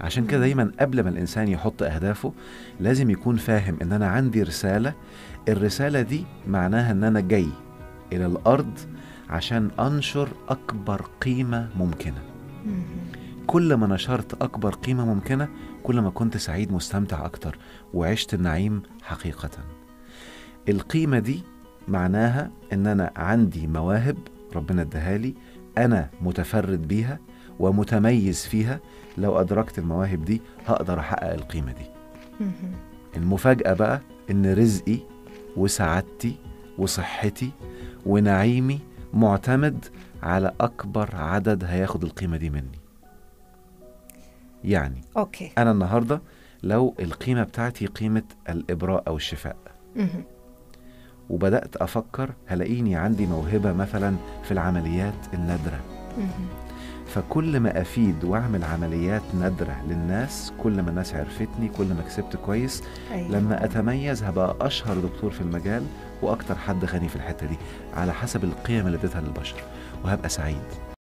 عشان كده دايما قبل ما الانسان يحط اهدافه لازم يكون فاهم ان انا عندي رساله الرساله دي معناها ان انا جاي الى الارض عشان انشر اكبر قيمه ممكنه مهم. كل ما نشرت اكبر قيمه ممكنه كل ما كنت سعيد مستمتع اكتر وعشت النعيم حقيقه القيمه دي معناها ان انا عندي مواهب ربنا اداهالي انا متفرد بيها ومتميز فيها لو ادركت المواهب دي هقدر احقق القيمه دي مهم. المفاجاه بقى ان رزقي وسعادتي وصحتي ونعيمي معتمد على اكبر عدد هياخد القيمه دي مني يعني اوكي انا النهارده لو القيمه بتاعتي قيمه الابراء او الشفاء مهم. وبدات افكر هلاقيني عندي موهبه مثلا في العمليات النادره مهم. فكل ما افيد واعمل عمليات نادره للناس كل ما الناس عرفتني كل ما كسبت كويس أيوة. لما اتميز هبقى اشهر دكتور في المجال واكتر حد غني في الحته دي على حسب القيم اللي اديتها للبشر وهبقى سعيد